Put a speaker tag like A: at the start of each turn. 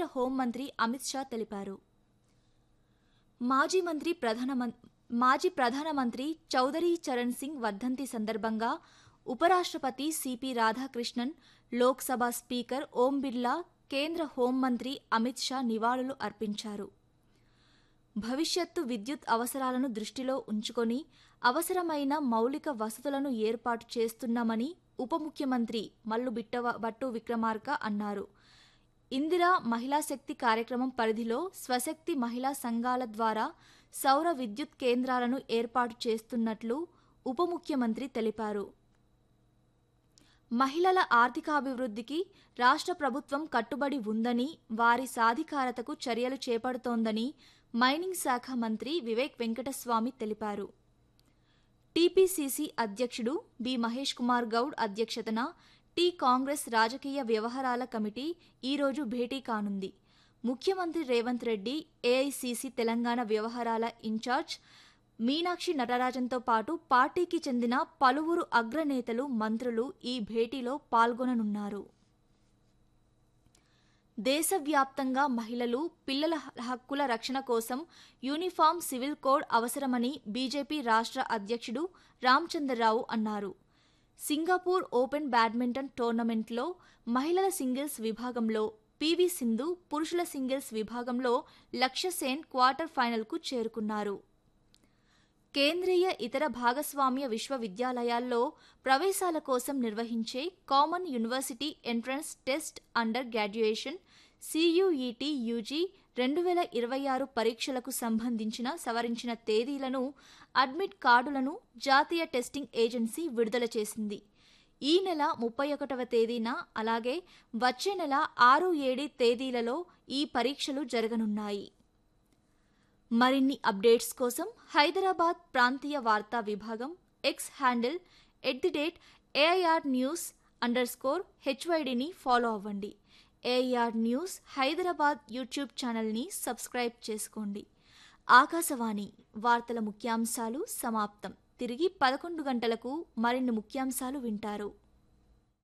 A: కేంద్ర హోంమంత్రి అమిత్ షా తెలిపారు మాజీ మంత్రి ప్రధానమం మాజీ ప్రధానమంత్రి చౌదరి చరణ్ సింగ్ వర్ధంతి సందర్భంగా ఉపరాష్ట్రపతి సిపి రాధాకృష్ణన్ లోక్సభ స్పీకర్ ఓం బిర్లా కేంద్ర హోంమంత్రి అమిత్ షా నివాళులు అర్పించారు భవిష్యత్తు విద్యుత్ అవసరాలను దృష్టిలో ఉంచుకొని అవసరమైన మౌలిక వసతులను ఏర్పాటు చేస్తున్నామని ఉప ముఖ్యమంత్రి మల్లు బిట్టవ బట్టు విక్రమార్క అన్నారు ఇందిరా మహిళా శక్తి కార్యక్రమం పరిధిలో స్వశక్తి మహిళా సంఘాల ద్వారా సౌర విద్యుత్ కేంద్రాలను ఏర్పాటు చేస్తున్నట్లు ఉప ముఖ్యమంత్రి తెలిపారు మహిళల ఆర్థికాభివృద్ధికి రాష్ట్ర ప్రభుత్వం కట్టుబడి ఉందని వారి సాధికారతకు చర్యలు చేపడుతోందని మైనింగ్ శాఖ మంత్రి వివేక్ వెంకటస్వామి తెలిపారు టీపీసీసీ అధ్యక్షుడు బి మహేష్ కుమార్ గౌడ్ అధ్యక్షతన టీ కాంగ్రెస్ రాజకీయ వ్యవహారాల కమిటీ ఈరోజు భేటీ కానుంది ముఖ్యమంత్రి రేవంత్ రెడ్డి ఏఐసీసీ తెలంగాణ వ్యవహారాల ఇన్ఛార్జ్ మీనాక్షి నటరాజన్తో పాటు పార్టీకి చెందిన పలువురు అగ్రనేతలు మంత్రులు ఈ భేటీలో పాల్గొననున్నారు దేశవ్యాప్తంగా మహిళలు పిల్లల హక్కుల రక్షణ కోసం యూనిఫామ్ సివిల్ కోడ్ అవసరమని బీజేపీ రాష్ట్ర అధ్యక్షుడు రామచంద్రరావు అన్నారు సింగపూర్ ఓపెన్ బ్యాడ్మింటన్ టోర్నమెంట్లో మహిళల సింగిల్స్ విభాగంలో పీవీ సింధు పురుషుల సింగిల్స్ విభాగంలో లక్ష్య సేన్ క్వార్టర్ ఫైనల్కు చేరుకున్నారు కేంద్రీయ ఇతర భాగస్వామ్య విశ్వవిద్యాలయాల్లో ప్రవేశాల కోసం నిర్వహించే common university entrance test under graduation CUET UG రెండు వేల ఇరవై ఆరు పరీక్షలకు సంబంధించిన సవరించిన తేదీలను అడ్మిట్ కార్డులను జాతీయ టెస్టింగ్ ఏజెన్సీ విడుదల చేసింది ఈ నెల ముప్పై ఒకటవ తేదీన అలాగే వచ్చే నెల ఆరు ఏడు తేదీలలో ఈ పరీక్షలు జరగనున్నాయి మరిన్ని అప్డేట్స్ కోసం హైదరాబాద్ ప్రాంతీయ వార్తా విభాగం X handle at the rate AIR news underscore హెచ్వైడిని ఫాలో అవ్వండి ఏఐఆర్ న్యూస్ హైదరాబాద్ యూట్యూబ్ ఛానల్ని సబ్స్క్రైబ్ చేసుకోండి ఆకాశవాణి వార్తల ముఖ్యాంశాలు సమాప్తం తిరిగి పదకొండు గంటలకు మరిన్ని ముఖ్యాంశాలు వింటారు